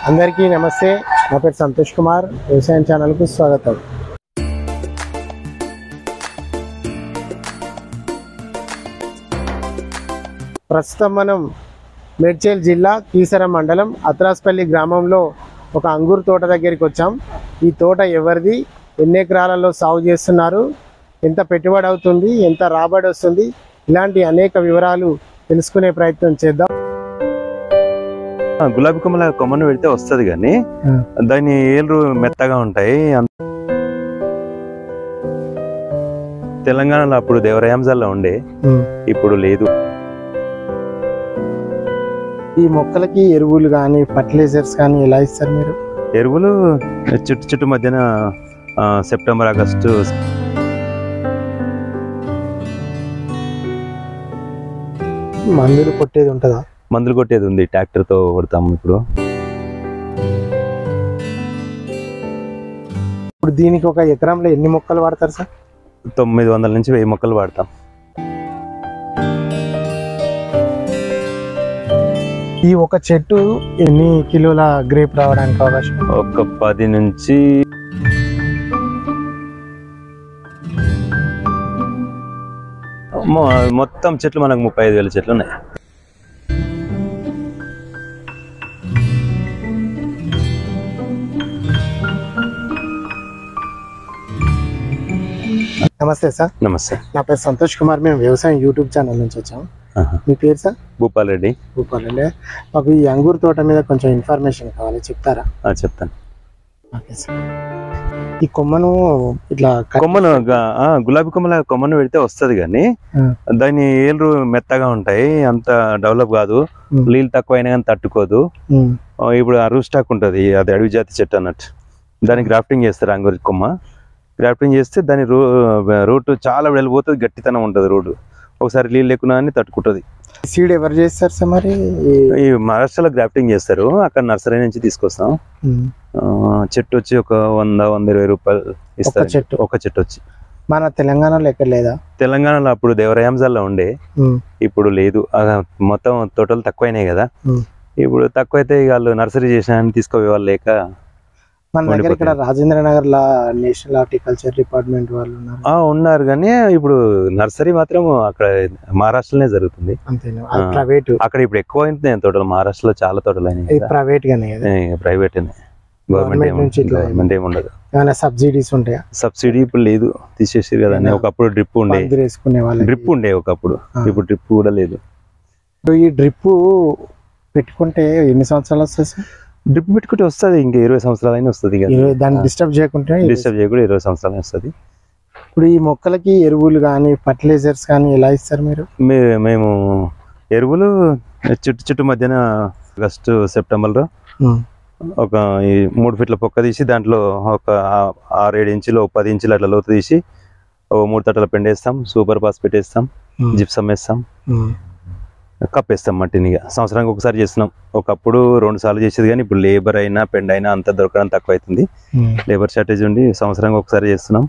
అందరికీ నమస్తే నా పేరు సంతోష్ కుమార్ వ్యవసాయం ఛానల్కు స్వాగతం ప్రస్తుతం మనం మేడ్చల్ జిల్లా కీసర మండలం అత్రాస్పల్లి గ్రామంలో ఒక అంగూరు తోట దగ్గరికి వచ్చాం ఈ తోట ఎవరిది ఎన్ని ఎకరాలలో సాగు చేస్తున్నారు ఎంత పెట్టుబడి అవుతుంది ఎంత రాబడి వస్తుంది ఇలాంటి అనేక వివరాలు తెలుసుకునే ప్రయత్నం చేద్దాం ఆ, గులాబీ కొమ్మల కొమ్మను పెడితే వస్తది కానీ దాని ఏళ్ళు మెత్తగా ఉంటాయి అం- తెలంగాణలో అప్పుడు దేవరాయాంజాల్లో ఉండే ఇప్పుడు లేదు ఈ మొక్కలకి ఎరువులు కానీ ఫర్టిలైజర్స్ కానీ ఎలా ఇస్తారు మీరు ఎరువులు చుట్టు చుట్టు మధ్యన ఆ, సెప్టెంబర్ ఆగస్టు మందులు కొట్టేది ఉంటుందా మందులు కొట్టేది ఉంది ట్రాక్టర్ తో కొడతాం ఇప్పుడు ఇప్పుడు దీనికి ఒక ఎకరంలో ఎన్ని మొక్కలు వాడతారు సార్ తొమ్మిది వందల నుంచి వెయ్యి మొక్కలు వాడతాం ఈ ఒక చెట్టు ఎన్ని కిలోల గ్రేప్ రావడానికి అవకాశం ఉంది? ఒక పది నుంచి మొ- మొత్తం చెట్లు మనకు ముప్పై ఐదు వేల చెట్లు ఉన్నాయి నమస్తే సార్ నమస్తే నా పేరు సంతోష్ కుమార్ మేము వ్యవసాయం యూట్యూబ్ ఛానల్ నుంచి వచ్చాము ఆహా. మీ పేరు సార్ భూపాల్ రెడ్డి భూపాల్ అండి మాకు ఈ అంగూరు తోట మీద కొంచెం ఇన్ఫర్మేషన్ కావాలి చెప్తారా ఆ, చెప్తాను ఓకే సార్ ఈ కొమ్మను ఇట్లా కట్- కొమ్మను గ- ఆ, గులాబీ కొమ్మల కొమ్మను పెడితే వస్తది కానీ ఆ. దాని ఏళ్ళు మెత్తగా ఉంటాయి అంత డెవలప్ కాదు ఉమ్. నీళ్ళు తక్కువ అయినా కానీ తట్టుకోదు ఉమ్, ఆ, ఇప్పుడు అరువు స్టాక్ ఉంటుంది అది అడవి జాతి చెట్టు అన్నట్టు దాన్ని గ్రాఫ్టింగ్ చేస్తారు అంగూరి కొమ్మ గ్రాఫ్టింగ్ చేస్తే దాని రూ రూట్ చాలా వెళ్ళిపోతుంది గట్టితనం ఉంటుంది రోడ్డు ఒకసారి నీళ్ళు లేకున్నా అని తట్టుకుంటుంది సీడ్ ఎవరు చేస్తారు సార్ మరి ఈ- ఈ మహారాష్ట్రలో గ్రాఫ్టింగ్ చేస్తారు అక్కడ నర్సరీ నుంచి తీసుకొస్తాం ఉమ్, ఆ, చెట్టు వచ్చి ఒక వంద వంద ఇరవై రూపాయలు ఇస్తారు చెట్టు? ఒక చెట్టు వచ్చి మన తెలంగాణలో ఎక్కడ లేదా తెలంగాణలో అప్పుడు దేవరాయాంజాల్లో ఉండే ఉమ్, ఇప్పుడు లేదు ఆ, మొత్తం తోటలు తక్కువైనాయి కదా ఉమ్. ఇప్పుడు తక్కువైతే ఇక వాళ్ళు నర్సరీ చేసిన తీసుకుపోయే వాళ్ళు లేక మన దగ్గర ఉండిపోతుంది. ఇక్కడ రాజేంద్ర నగర్ లా నేషనల్ హార్టికల్చర్ డిపార్ట్మెంట్ వాళ్ళు ఉన్నారు ఆ ఉన్నారు కానీ ఇప్పుడు నర్సరీ మాత్రం అక్కడ మహారాష్ట్రలోనే జరుగుతుంది అంతేనా అది ఆ. ప్రైవేట్ అక్కడ ఇప్పుడు ఎక్కువ అయింది తోటలు మహారాష్ట్రలో చాలా తోటలు ఇది అయినాయి ప్రైవేట్ గానే కదా ప్రైవేట్ గవర్నమెంట్ నుంచి ఇట్లా గవర్నమెంట్ ఏమి ఉండదు ఏమైనా సబ్సిడీస్ ఉంటాయా సబ్సిడీ ఇప్పుడు లేదు తీసేసారు కదా ఏనా? ఒకప్పుడు డ్రిప్ ఉండే మందులు వేసుకునే వాళ్ళకి డ్రిప్ ఉండే ఒకప్పుడు ఆ. ఇప్పుడు డ్రిప్ కూడా లేదు ఇప్పుడు ఈ డ్రిప్ పెట్టుకుంటే ఎన్ని సంవత్సరాలు వస్తుంది సార్ డ్రిప్ పెట్టుకుంటే వస్తుంది ఇంకా ఇరవై సంవత్సరాలు అయినా వస్తుంది ఇరవై- దాన్ని డిస్టర్బ్ చేయకుంటే డిస్టర్బ్ చేయకుండా ఇరవై సంవత్సరాలు వస్తుంది ఇప్పుడు ఈ మొక్కలకి ఎరువులు కానీ ఫర్టిలైజర్స్ కానీ ఎలా ఇస్తారు మీరు మే- మేము ఎరువులు చుట్టు చుట్టు మధ్యన ఆగస్టు సెప్టెంబర్లో ఉమ్, ఒక ఈ మూడు ఫీట్ల పొక్క తీసి దాంట్లో ఒక ఆ- ఆరు ఏడు ఇంచులు ఒక పది ఇంచులు అట్లా లోతు తీసి ఓ మూడు తట్టల పెండేస్తాం సూపర్ పాస్ పెట్టేస్తాం ఉమ్, జిప్సం వేస్తాం ఉమ్, కప్పేస్తాం మట్టిని ఇక సంవత్సరానికి ఒకసారి చేస్తున్నాం ఒకప్పుడు రెండు సార్లు చేసేది కానీ ఇప్పుడు లేబర్ అయినా పెండ్ అయినా అంత దొరకడం తక్కువ అవుతుంది ఉమ్. లేబర్ షార్టేజ్ ఉండి సంవత్సరానికి ఒకసారి చేస్తున్నాం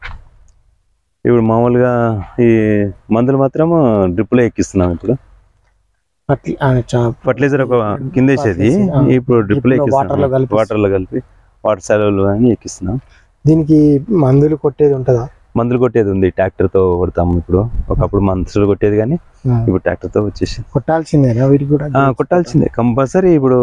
ఇప్పుడు మామూలుగా ఈ మందులు మాత్రం డ్రిప్లో ఎక్కిస్తున్నాం ఇప్పుడు ఫర్టి- ఆ, చా- ఫర్టిలైజర్ ఒక కింద వేసేది ఆ. ఇప్పుడు డ్రిప్లో Drip లో water లో ఎక్కిస్తున్నాం కలిపి వాటర్లో కలిపి వాటర్ సెలవులు అని ఎక్కిస్తున్నాం దీనికి మందులు కొట్టేది ఉంటుందా మందులు కొట్టేది ఉంది ట్రాక్టర్ తో కొడతాం ఇప్పుడు ఒకప్పుడు మందులు కొట్టేది కానీ ఆ, ఇప్పుడు ట్రాక్టర్ తో వచ్చేసి కొట్టాల్సిందేనా వీటికి కూడా ఆ, కొట్టాల్సిందే కంపల్సరీ ఇప్పుడు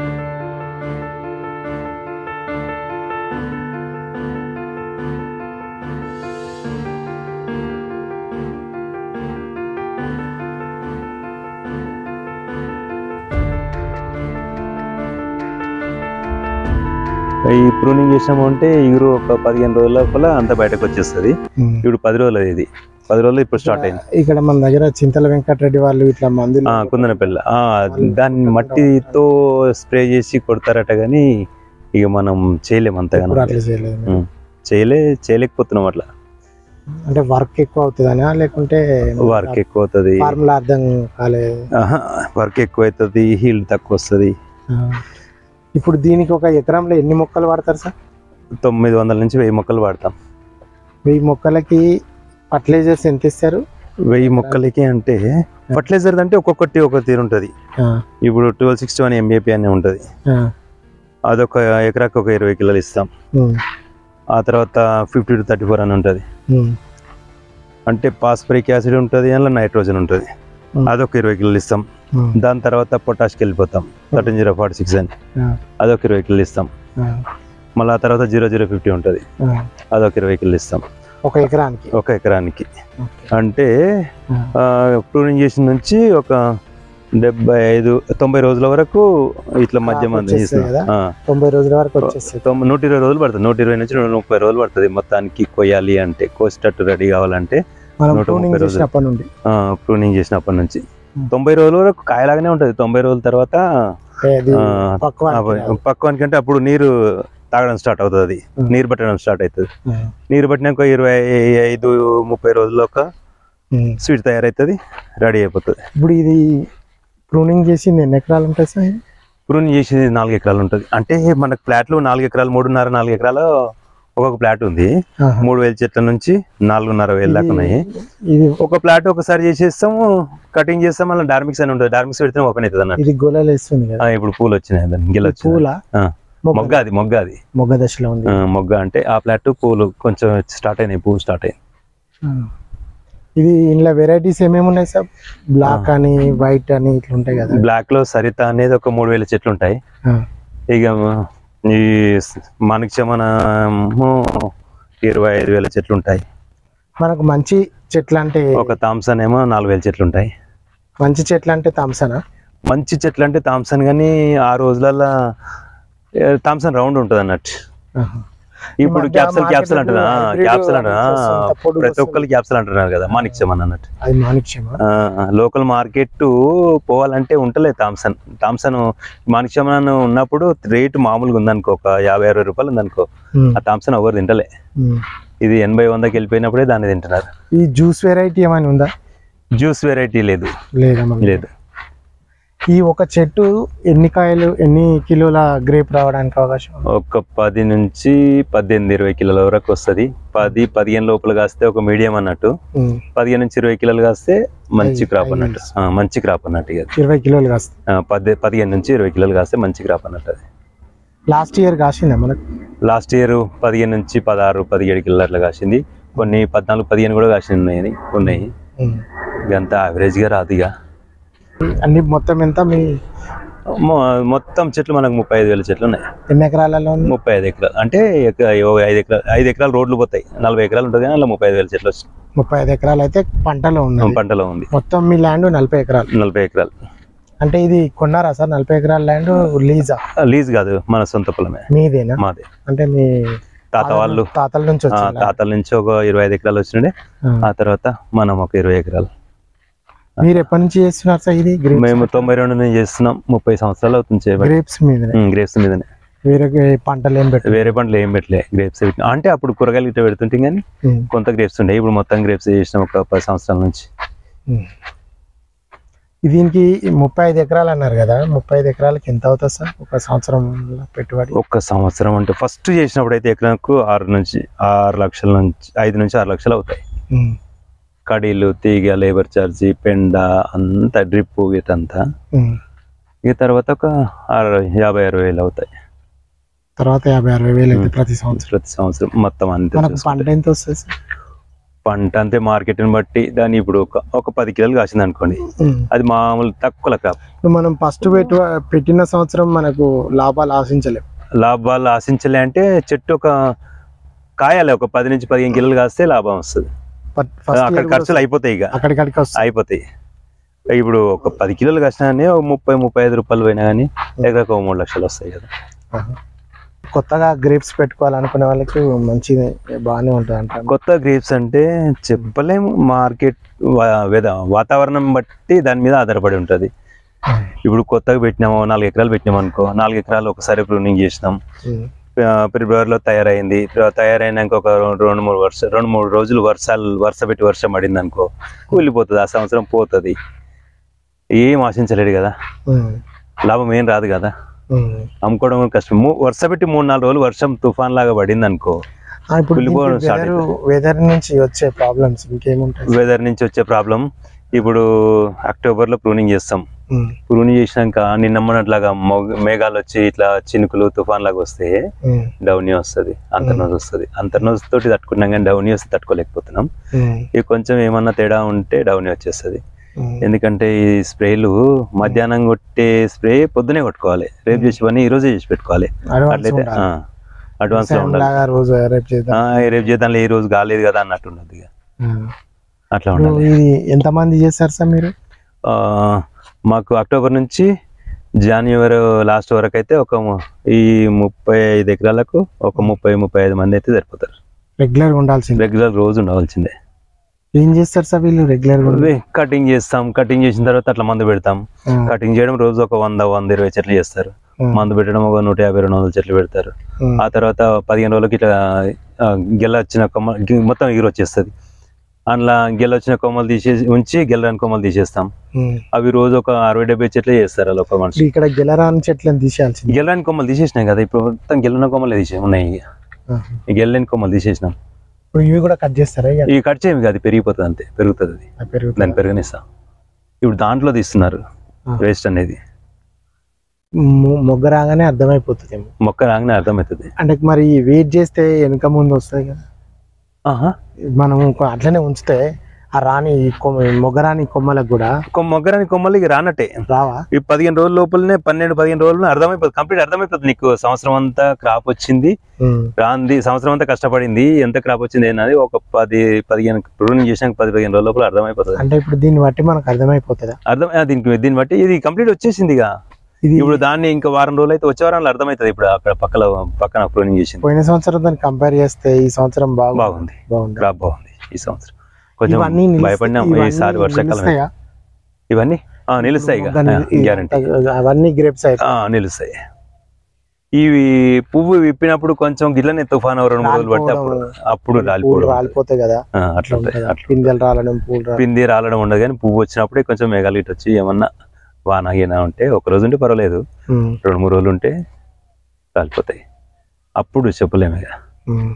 ఈ ప్రూనింగ్ చేసినాము అంటే ఇగురు ఒక పదిహేను రోజుల లోపల అంతా బయటకు వచ్చేస్తుంది ఉమ్. ఇప్పుడు పది రోజులు ఇది పది రోజులు ఇప్పుడు స్టార్ట్ అయింది ఇక్కడ మన దగ్గర చింతల వెంకటరెడ్డి వాళ్ళు ఇట్లా మందులు ఆ, కుందనపల్లి ఆ, దాన్ని మట్టితో స్ప్రే చేసి కొడతారట కానీ ఇక మనం చేయలేం ఎప్పుడు అంతగానో అట్లా చేయలేదు ఉమ్. చేయలే చేయలేకపోతున్నాం అట్లా అంటే వర్క్ ఎక్కువ అవుతుందనా లేకుంటే వర్క్ ఎక్కువ అవుతుంది ఫార్ములా అర్థం కాలేదు వర్క్ ఎక్కువ అవుతుంది హీల్డ్ తక్కువ వస్తుంది ఆ. ఇప్పుడు దీనికి ఒక ఎకరంలో ఎన్ని మొక్కలు వాడతారు సార్ తొమ్మిది వందల నుంచి వెయ్యి మొక్కలు వాడతాం వెయ్యి మొక్కలకి ఫర్టిలైజర్స్ ఎంత ఇస్తారు వెయ్యి మొక్కలకి అంటే ఫర్టిలైజర్ అంటే ఒక్కొక్కటి ఒక్కొక్క తీరు ఉంటుంది ఆ, ఇప్పుడు ట్వెల్వ్ సిక్స్టీ వన్ ఎంఏపీ అని ఉంటుంది ఆ, అదొక ఎకరాకి ఒక ఇరవై కిలోలు ఇస్తాం ఉమ్, ఆ తర్వాత ఫిఫ్టీ టు థర్టీ ఫోర్ అని ఉంటుంది ఉమ్, అంటే పాస్పరిక్ యాసిడ్ ఉంటుంది అందులో నైట్రోజన్ ఉంటుంది Hmm. అదొక ఇరవై కిలోలు ఇస్తాం ఉమ్, దాని తర్వాత పొటాష్కి వెళ్ళిపోతాం థర్టీన్ జీరో ఫార్టీ సిక్స్ అని ఆ, అదొక ఇరవై కిలోలు ఇస్తాం ఆ, మళ్ళీ ఆ తర్వాత జీరో జీరో ఫిఫ్టీ ఉంటుంది ఆ. అదొక ఇరవై కిలోలు ఇస్తాం ఒక ఎకరానికి ఒక ఎకరానికి ఓకే. అంటే ఆ, ప్రూనింగ్ చేసిన నుంచి ఒక డెబ్బై ఐదు తొంభై రోజుల వరకు ఇట్లా మధ్య Crop మధ్య వచ్చేస్తాయి చేసిన- కదా? ఆ, తొంభై రోజుల వరకు వచ్చేస్తుంది తొంభై నూట ఇరవై రోజులు పడుతుంది నూట ఇరవై నుంచి నూట ముప్పై రోజులు పడుతుంది మొత్తానికి కొయ్యాలి అంటే కోసేటట్టు రెడీ కావాలంటే మనం నూట ప్రూనింగ్ ముప్పై రోజులు. చేసినప్పటి నుండి ప్రూనింగ్ చేసినప్పటి నుంచి Hmm. తొంభై రోజుల వరకు కాయలాగానే ఉంటుంది తొంభై రోజుల తర్వాత అది ఆ, పక్వానికి రాదు. పక్వానికి అంటే అప్పుడు నీరు తాగడం స్టార్ట్ అవుతుంది అది Hmm. నీరు పట్టడం స్టార్ట్ అవుతుంది ఆ, నీరు పట్టినాక ఇరవై ఐదు ముప్పై రోజుల్లో ఒక ఉమ్. స్వీట్ తయారవుతుంది రెడీ అయిపోతుంది ఇప్పుడు ఇది ప్రూనింగ్ చేసి ఎన్ని ఎకరాలు ఉంటాయి సార్ ఇది? ప్రూనింగ్ చేసేది నాలుగు ఎకరాలు ఉంటుంది అంటే మనకు ప్లాట్లు నాలుగు ఎకరాలు మూడున్నర నాలుగు ఎకరాలు ఒక్కొక్క ప్లాట్ ఉంది ఆహా. మూడు వేల చెట్ల నుంచి నాలుగున్నర వేల దాకా ఉన్నాయి ఇది ఒక ప్లాట్ ఒకసారి చేసేస్తాము కటింగ్ చేస్తాం మళ్ళీ డార్మిక్స్ అని ఉంటుంది డార్మిక్స్ పెడితే ఓపెన్ అవుతుంది అన్నట్టు ఇది గొలలు వేస్తుంది కదా ఆ, ఇప్పుడు పూలు వచ్చినాయి దాన్ని గిల్ల వచ్చినాయి పూల ఆ, మొగ్గ మొగ్గ అది మొగ్గ అది మొగ్గ దశలో ఉంది ఆ, మొగ్గ అంటే ఆ ప్లాట్ పూలు కొంచెం స్టార్ట్ అయినాయి పువ్వు స్టార్ట్ అయింది ఆ. ఇది ఇందులో వెరైటీస్ ఏమేమి ఉన్నాయి సార్ బ్లాక్ అని వైట్ అని ఇట్లా ఉంటాయి కదా బ్లాక్ లో సరిత అనేది ఒక మూడు వేల చెట్లు ఉంటాయి ఆ. ఇక ఈ మనకి చమనము ఇరవై ఐదు వేల చెట్లు ఉంటాయి మనకు మంచి చెట్లు అంటే ఒక థామ్సన్ ఏమో నాలుగు వేల చెట్లు ఉంటాయి మంచి చెట్లు అంటే థామ్సనా మంచి చెట్లు అంటే థామ్సన్ కానీ ఆ రోజులలో ఏ, థామ్సన్ రౌండ్ ఉంటుంది అన్నట్టు ఆహా. ఇప్పుడు మధ్య క్యాప్సల్ క్యాప్సల్ మార్కెట్లో అంటారు ఆ, hybrid క్యాప్సల్ అంటారు ఆ, వస్తుంది, పొడుగు ప్రతి వస్తుంది. ఒక్కరికి క్యాప్సల్ అంటున్నారు కదా మాణిక్ చమన్ అన్నట్టు అది మాణిక్యమా లోకల్ మార్కెట్ పోవాలంటే ఉంటలేదు థామ్సన్ థామ్సన్ మాణిక్ చమన్ ఉన్నప్పుడు రేటు మామూలుగా ఉందనుకో ఒక యాభై అరవై రూపాయలు ఉందనుకో ఉమ్, ఆ థామ్సన్ ఎవరు తింటలే ఉమ్. ఇది ఎనభై వందకి వెళ్ళిపోయినప్పుడే దాన్ని తింటున్నారు ఈ జ్యూస్ వెరైటీ ఏమైనా ఉందా జ్యూస్ వెరైటీ లేదు లేదా మన లేదు ఈ ఒక చెట్టు ఎన్ని కాయలు ఎన్ని కిలోల గ్రేప్ రావడానికి అవకాశం ఉంది? ఒక పది నుంచి పద్దెనిమిది ఇరవై కిలోల వరకు వస్తుంది పది పదిహేను లోపల కాస్తే ఒక మీడియం అన్నట్టు ఉమ్, పదిహేను నుంచి ఇరవై కిలోలు కాస్తే మంచి ఐదు- క్రాప్ ఐదు అన్నట్టు ఆ, మంచి క్రాప్ అన్నట్టు ఇక ఇరవై కిలోలు కాస్తుంది ఆ, పది పదిహేను నుంచి ఇరవై కిలోలు కాస్తే మంచి క్రాప్ అన్నట్టు అది లాస్ట్ ఇయర్ కాసిందా మనకు లాస్ట్ ఇయర్ పదిహేను నుంచి పదహారు పదిహేడు కిలోలు అట్లా కాసింది కొన్ని పద్నాలుగు పదిహేను కూడా కాసి ఉన్నాయి ఉన్నాయి ఉమ్. ఇదంతా యావరేజ్గా రాదు ఇక అన్ని మొత్తం ఎంత మీ మొ- మొత్తం చెట్లు మనకు ముప్పై ఐదు వేల చెట్లు ఉన్నాయి ఎన్ని ఎకరాలలో ఉంది ముప్పై ఐదు ఎకరాలు అంటే ఎక- ఓ ఐదు ఎకరాలు ఐదు ఎకరాలు రోడ్లు పోతాయి నలభై ఎకరాలు ఉంటుంది కానీ అలా ముప్పై ఐదు వేల చెట్లు వచ్చి ముప్పై ఐదు ఎకరాలు అయితే పంటలో ఉన్నది పంటలో ఉంది మొత్తం మీ ల్యాండ్ నలభై ఎకరాలు నలభై ఎకరాలు అంటే ఇది కొన్నారా సార్ నలభై ఎకరాల ల్యాండ్ లీజా ఆ, లీజ్ కాదు మన సొంత పొలమే మీదేనా మాదే అంటే మీ తాత వాళ్ళు తాతల నుంచి ఆ, వచ్చిందా? తాతల నుంచి ఒక ఇరవై ఐదు ఎకరాలు వచ్చినాయి ఆ. ఆ తర్వాత మనం ఒక ఇరవై ఎకరాలు మీరు ఎప్పటి నుంచి చేస్తున్నారు సార్ ఇది మేము తొంభై రెండు నుంచి చేస్తున్నాం ముప్పై సంవత్సరాలు అవుతుంది చేయబట్టి గ్రేప్స్ మీదనే గ్రేప్స్ మీదనే వేరే పంటలు ఏం పెట్టు వేరే పంటలు ఏం పెట్టలే గ్రేప్స్ అంటే అప్పుడు కూరగాయలు ఇట్లా పెడుతుంటే కానీ కొంత గ్రేప్స్ ఉండే ఇప్పుడు మొత్తం గ్రేప్స్ చేసినాం ఒక పది సంవత్సరాల నుంచి దీనికి ముప్పై ఐదు ఎకరాలు అన్నారు కదా ముప్పై ఐదు ఎకరాలకి ఎంత అవుతుంది సార్ ఒక సంవత్సరం పెట్టుబడి ఒక్క సంవత్సరం అంటే ఫస్ట్ చేసినప్పుడు అయితే ఎకరాకు ఆరు నుంచి ఆరు లక్షల నుంచి ఐదు నుంచి ఆరు లక్షలు అవుతాయి ఉమ్. కడీలు తీగ లేబర్ ఛార్జీ పెండ అంతా డ్రిప్ ఇదంతా ఉమ్. ఇక తర్వాత ఒక ఆరు యాభై అరవై వేలు అవుతాయి తర్వాత యాభై అరవై వేలు అయితే ప్రతి సంవత్సరం ప్రతి సంవత్సరం మొత్తం అంతే మనకు చూసుకుంటే. పంట ఎంత వస్తుంది సార్ పంట అంతే మార్కెట్ని బట్టి దాన్ని ఇప్పుడు ఒక ఒక పది కిలోలు కాసింది అనుకోండి ఉమ్. అది మామూలు తక్కువ క్రాప్ ఇప్పుడు మనం ఫస్ట్ పెట్టు పెట్టిన సంవత్సరం మనకు లాభాలు ఆశించలేం లాభాలు ఆశించలే అంటే చెట్టు ఒక కాయాలి ఒక పది నుంచి పదిహేను కిలోలు కాస్తే లాభం వస్తుంది ఫస్ట్ ఫస్ట్ అక్కడ year కూడా ఖర్చులు అయిపోతాయి ఇక అక్కడికడికి వస్తుంది అయిపోతాయి ఇప్పుడు ఒక పది కిలోలు కాసినా కానీ ఒక ముప్పై ముప్పై ఐదు రూపాయలు పోయినా కానీ ఎకరకు ఒక మూడు లక్షలు వస్తాయి కదా ఆహా. కొత్తగా గ్రేప్స్ పెట్టుకోవాలనుకునే వాళ్ళకి మంచిది బాగానే ఉంటుంది అంటారు కొత్త గ్రేప్స్ అంటే చెప్పలేము మార్కెట్ వాతావరణం బట్టి దాని మీద ఆధారపడి ఉంటుంది ఇప్పుడు కొత్తగా పెట్టినాము నాలుగు ఎకరాలు పెట్టినాం అనుకో నాలుగు ఎకరాలు ఒకసారి ప్రూనింగ్ చేసినాం ఉమ్. ఆ, ఫిబ్రవరిలో తయారైంది ఫిబ్రవరి తయారైనాక ఒక రెండు రెండు మూడు వర్ష రెండు మూడు రోజులు వర్షాలు వర్ష పెట్టి వర్షం పడింది అనుకో కూలిపోతుంది ఆ సంవత్సరం పోతుంది ఏం ఆశించలేడు కదా ఉమ్. లాభం ఏం రాదు కదా ఉమ్. అమ్ముకోవడం కూడా కష్టం మూ- వర్ష పెట్టి మూడు నాలుగు రోజులు వర్షం తుఫాన్ లాగా పడింది అనుకో ఆ, ఇప్పుడు కుళ్ళిపోవడం start వెదర్ వెదర్ నుంచి వచ్చే ప్రాబ్లమ్స్ ఇంకేముంటాయి వెదర్ నుంచి వచ్చే ప్రాబ్లం ఇప్పుడు అక్టోబర్ లో ప్రూనింగ్ చేస్తాం ఉమ్, పురుగుని చేసినాక నిన్నమ్మనట్లాగా మొగ- మేఘాలు వచ్చి ఇట్లా చినుకులు తుఫాన్ లాగా వస్తే ఉమ్, డౌనీ వస్తుంది అంతర్నోజ్ వస్తుంది అంతర్నోజ్ తోటి తట్టుకున్నాం కానీ డౌనీ వస్తే తట్టుకోలేకపోతున్నాం ఉమ్, ఇక కొంచెం ఏమన్నా తేడా ఉంటే డౌనీ వచ్చేస్తుంది ఉమ్. ఎందుకంటే ఈ స్ప్రేలు మధ్యాహ్నం కొట్టే స్ప్రే పొద్దునే కొట్టుకోవాలి రేపు చేసి పని ఈ రోజే చేసి పెట్టుకోవాలి అడ్వాన్స్ అట్లయితే ఉండాలి. అడ్వాన్స్ లో వ్యవసాయం ఉండాలి లాగా రోజు రేపు చేద్దాం ఆ, ఈ రేపు చేద్దాం ఈ రోజు కాలేదు కదా అన్నట్టు ఉండదు ఇక ఉమ్. అట్లా ఇప్పుడు ఉండాలి ఇది ఎంత మంది చేస్తారు సార్ మీరు ఆ, మాకు అక్టోబర్ నుంచి జనవరి లాస్ట్ వరకు అయితే ఒక ము- ఈ ముప్పై ఐదు ఎకరాలకు ఒక ముప్పై ముప్పై ఐదు మంది అయితే సరిపోతారు రెగ్యులర్ ఉండాల్సింది రెగ్యులర్ రోజు ఉండవలసిందే ఏం చేస్తారు సార్ వీళ్ళు రెగ్యులర్ కటింగ్ చేస్తాం కటింగ్ చేసిన తర్వాత అట్లా మందు పెడతాం కటింగ్ చేయడం రోజు ఒక వంద వంద ఇరవై చెట్లు చేస్తారు మందు పెట్టడం ఒక నూట యాభై రెండు వందల చెట్లు పెడతారు ఆ తర్వాత పదిహేను రోజులకి ఇట్లా ఆ, గెల వచ్చిన కొమ్మ గి- మొత్తం ఎగురు వచ్చేస్తుంది అందులో గెల వచ్చిన కొమ్మలు తీసేసి ఉంచి గెలరాని కొమ్మలు తీసేస్తాం అవి రోజు ఒక అరవై డెబ్బై చెట్లు చేస్తారు అలా ఒక మనిషి ఇక్కడ గెలరాని చెట్లను తీసేయాల్సింది గెలరాని కొమ్మలు తీసేసినాం కదా ఇప్పుడు మొత్తం గెలన కొమ్మలు తీసే ఉన్నాయి ఇక. ఆహా. ఈ గెలని కొమ్మలు తీసేసినాం ఇప్పుడు ఇవి కూడా కట్ చేస్తారా ఇక ఇవి కట్ చేయము కాదు పెరిగిపోతుంది అంతే పెరుగుతుంది అది అది పెరుగుతుంది దాన్ని పెరగనిస్తాం ఇప్పుడు దాంట్లో తీస్తున్నారు ఆ. వేస్ట్ అనేది మొ- మొగ్గ రాగానే అర్థమైపోతుంది ఏమో మొక్క రాగానే అర్థమవుతుంది అంటే మరి వెయిట్ చేస్తే వెనక ముందు వస్తాయి కదా ఆహా మనం కొ- అట్లనే ఉంచితే ఆ రాని కొమ్మ మొగ్గ రాని కొమ్మలకు కూడా కొ- మొగ్గరాని కొమ్మలు ఇక రానట్టే రావా ఈ పదిహేను రోజుల లోపలనే పన్నెండు పదిహేను రోజులు అర్థమైపోతుంది కంప్లీట్ అర్థమైపోతుంది నీకు సంవత్సరం అంతా క్రాప్ వచ్చింది ఉమ్. రాంది సంవత్సరం అంతా కష్టపడింది ఎంత క్రాప్ వచ్చింది అనేది ఒక పది పదిహేను ప్రూనింగ్ చేసినాక పది పదిహేను రోజుల లోపల అర్థమైపోతుంది అంటే ఇప్పుడు దీన్ని బట్టి మనకు అర్థమైపోతుందా అర్థం ఆ, దీనికి దీన్ని బట్టి ఇది కంప్లీట్ వచ్చేసింది ఇక ఇది ఇప్పుడు దాన్ని ఇంకా వారం రోజులు అయితే వచ్చే వారంలో అర్థమవుతుంది ఇప్పుడు అక్కడ పక్కన పక్కన ప్రూనింగ్ చేసింది పోయిన సంవత్సరం దాన్ని కంపేర్ చేస్తే ఈ సంవత్సరం బాగా బాగుంది బాగుంది క్రాప్ బాగుంది ఈ సంవత్సరం కొంచెం ఇవన్నీ నిలుస్త- భయపడినాం ఇవన్నీ ఈసారి వర్షాకాలం నిలుస్తాయా? ఇవన్నీ ఆ, నిలుస్తాయి ఇక దాన్ని- ఈ- గ్యారంటీ అవన్నీ గ్రేప్స్ అయితే నిలుస్తాయి ఇవి పువ్వు విప్పినప్పుడు కొంచెం గిట్లనే తుఫాను రెండు మూడు రోజులు పడితే అప్పుడు అప్పుడు పూలు రాలిపోవడం రాలిపోతాయి కదా ఆ, అట్లా ఉంటాయి ఉంటదా? అట్లా పిందెలు రాలడం పూలు రాలడం పిండి రాలడం ఉండదు కానీ పువ్వు వచ్చినప్పుడే కొంచెం మేఘాలు ఇటు వచ్చి ఏమన్నా వాన గీన ఉంటే ఒక రోజు ఉంటే పర్వాలేదు ఉమ్, రెండు మూడు రోజులు ఉంటే రాలిపోతాయి అప్పుడు చెప్పలేము ఇక ఉమ్.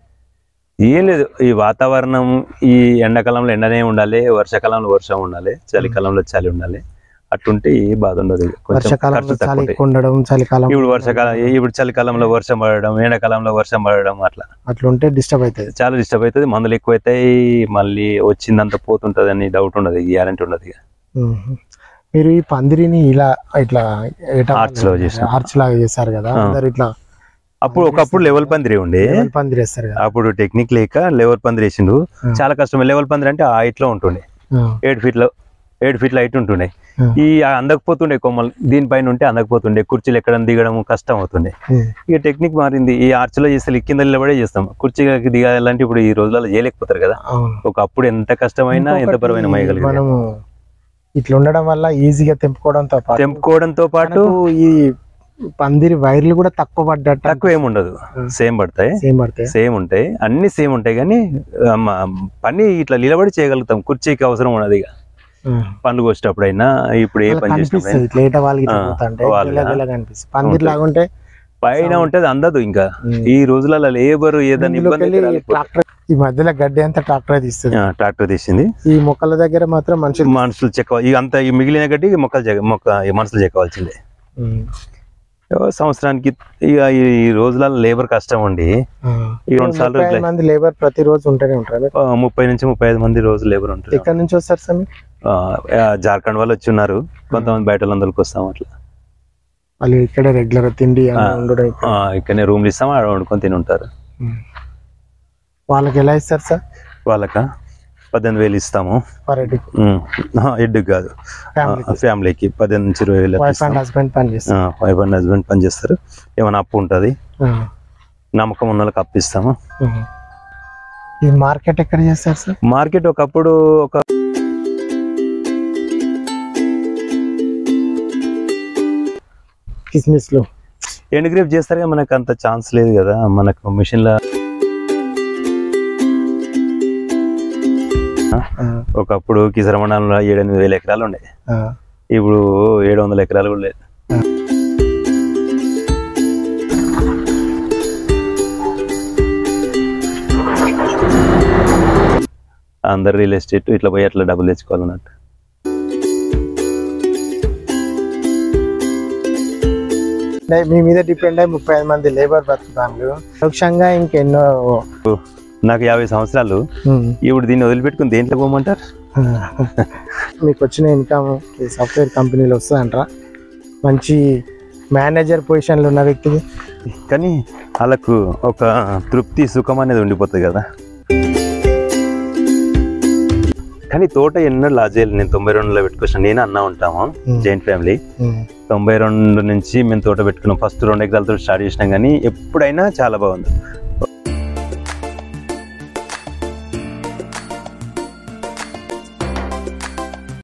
ఏం లేదు ఈ వాతావరణం ఈ ఎండాకాలంలో ఎండనే ఉండాలి వర్షాకాలంలో వర్షం ఉండాలి చలికాలంలో చలి ఉండాలి అట్లుంటే ఏ బాధ ఉండదు ఇక. కొంచెం వర్షాకాలంలో ఖర్చు తక్కువ చలి ఉంటాయి. ఎక్కువ ఉండడం చలికాలం ఇప్పుడు వర్షాకాలం ఇప్పుడు చలికాలంలో వర్షం పడడం ఎండాకాలంలో వర్షం పడడం అట్లా అట్లుంటే డిస్టర్బ్ అవుతుంది చాలా డిస్టర్బ్ అవుతుంది మందులు ఎక్కువ అవుతాయి మళ్ళీ వచ్చిందంత పోతుంటది అని డౌట్ ఉండదు గ్యారంటీ ఉండదు ఇక ఉమ్. మీరు ఈ పందిరిని ఇలా ఇట్లా Arch లో చేశారు. ఆర్చ్ లాగా చేశారు కదా ఆ. అందరు ఇట్లా అప్పుడు ఒకప్పుడు లెవెల్ పందిరి ఉండే లెవెల్ పందిరి వేస్తారు కదా అప్పుడు టెక్నిక్ లేక లెవెల్ పందిరి వేసిండు ఆ. చాలా కష్టం లెవెల్ పందిరి అంటే ఆ హైట్ లో ఉంటుండే ఆ, ఏడు ఫీట్ లో ఏడు ఫీట్ల హైట్ ఉంటుండే ఆ. ఈ అందకపోతుండే కొమ్మలు దీనిపైన ఉంటే అందకపోతుండే కుర్చీలు ఎక్కడం దిగడం కష్టం అవుతుండే ఉమ్. ఇక టెక్నిక్ మారింది ఈ ఆర్చ్లో చేస్తే కింద నిలబడే చేస్తాం కుర్చీకి దిగాలంటే ఇప్పుడు ఈ రోజులలో చేయలేకపోతారు కదా అవును ఒకప్పుడు ఎంత కష్టమైనా ఎంత ఇంకొకటి బరువైన మయగలిగింది మనము ఇట్లా ఉండడం వల్ల ఈజీగా తెంపుకోవడంతో పాటు తెంపుకోవడంతో పాటు మనకు ఈ పందిరి వైర్లు కూడా తక్కువ పడ్డట్టు తక్కువ ఏమి ఉండదు సేమ్ పడతాయి సేమ్ పడతాయి సేమ్ ఉంటాయి అన్ని సేమ్ ఉంటాయి కానీ ఆ, మ- పని ఇట్లా నిలబడి చేయగలుగుతాం కుర్చీకి అవసరం ఉన్నది ఇక పండ్లు కోసేటప్పుడైనా ఇప్పుడు ఏ పని కనిపిస్తుంది చేసినప్పుడు ఇట్లా ఏట వాళ్ళకి ఇట్లా ఆ, పోతుంటే వాళ్ళు, గిలగిల కనిపిస్తుంది పందిరి లాగుంటే పైన ఉంటది అందదు ఇంకా ఉమ్. ఈ రోజులలో లేబర్ ఏదైనా ఇందులోకి ఇబ్బంది వెళ్ళి ట్రాక్టర్ ఈ మధ్యలో గడ్డి అంతా ట్రాక్టర్ తీస్తుంది ట్రాక్టర్ తీసింది ఈ మొక్కల దగ్గర మాత్రం మనుషులు మనుషులు చెక్క ఇక అంత ఈ మిగిలిన గడ్డి మొక్కలు చెక్క మొక్క ఈ మనుషులు చెక్కవలసిందే ఉమ్. ఏవో సంవత్సరానికి ఇక ఈ రోజులలో లేబర్ కష్టం ఉండి ఆ. ఈ రెండు సార్లు ముప్పై ఐదు ఇట్లా- మంది లేబర్ ప్రతి రోజు ఉంటూనే ఉంటారు మీకు? ఆ, ముప్పై నుంచి ముప్పై ఐదు మంది రోజు లేబర్ ఉంటారు ఎక్కడి నుంచి వస్తారు సార్ మీరు ఆ, ఆ, జార్ఖండ్ వాళ్ళు వచ్చి ఉన్నారు కొంతమంది బయట వాళ్ళందరికి వస్తాం అట్లా వాళ్ళు ఇక్కడే రెగ్యులర్ తిండి అన్ని ఆ. ఉండడం ఇక్కడ. ఆ, ఇక్కడనే రూమ్లు ఇస్తాం ఆడ వండుకొని తిని ఉంటారు ఉమ్. వాళ్ళకి ఎలా ఇస్తారు సార్ వాళ్ళక పద్దెనిమిది వేలు ఇస్తాము ఫర్ ఎడ్ ఎడ్డు కాదు ఫ్యామిలీ ఫ్యామిలీకి పద్దెనిమిది నుంచి ఇరవై వేలు వైఫ్ అండ్ హస్బెండ్ పని చేస్తారు వైఫ్ అండ్ హస్బెండ్ పని చేస్తారు ఏమైనా అప్పు ఉంటుంది ఆ. నమ్మకం ఉన్న వాళ్ళకి అప్పు ఇస్తాము ఉమ్. ఈ మార్కెట్ ఎక్కడ చేస్తారు సార్ మార్కెట్ ఒకప్పుడు ఒక కిస్మిస్ లో ఎండ్ గ్రేప్ చేస్తారు కదా మనకు అంత ఛాన్స్ లేదు కదా మనకు మిషన్ల ఆ. ఒకప్పుడు కిసర మండలంలో ఏడెనిమిది వేల ఎకరాలు ఉండే ఆ. ఇప్పుడు ఏడు వందల ఎకరాలు కూడా లేదు అందరు రియల్ ఎస్టేట్ ఇట్లా పోయి అట్లా డబ్బులు తెచ్చుకోవాలన్నట్టు అంటే మీ మీద డిపెండ్ అయ్యి ముప్పై ఐదు మంది లేబర్ బతుకుతాను పరోక్షంగా ఇంకెన్నో నాకు యాభై సంవత్సరాలు ఉమ్. ఇప్పుడు దీన్ని వదిలిపెట్టుకుని దేంట్లో పోమంటారు మీకు వచ్చిన ఇన్కమ్ ఈ సాఫ్ట్వేర్ కంపెనీలో వస్తుందంటారా మంచి మేనేజర్ పొజిషన్లో ఉన్న వ్యక్తికి కానీ వాళ్ళకు ఒక తృప్తి సుఖం అనేది ఉండిపోతుంది కదా కానీ తోట ఎన్నో లాజేయాలి నేను తొంభై రెండులో పెట్టుకొచ్చిన నేను అన్న ఉంటాము Hmm. జాయింట్ ఫ్యామిలీ ఉమ్. తొంభై రెండు నుంచి మేము తోట పెట్టుకున్నాం ఫస్ట్ రెండు ఎకరాలతో స్టార్ట్ చేసినాం కానీ ఎప్పుడైనా చాలా బాగుంది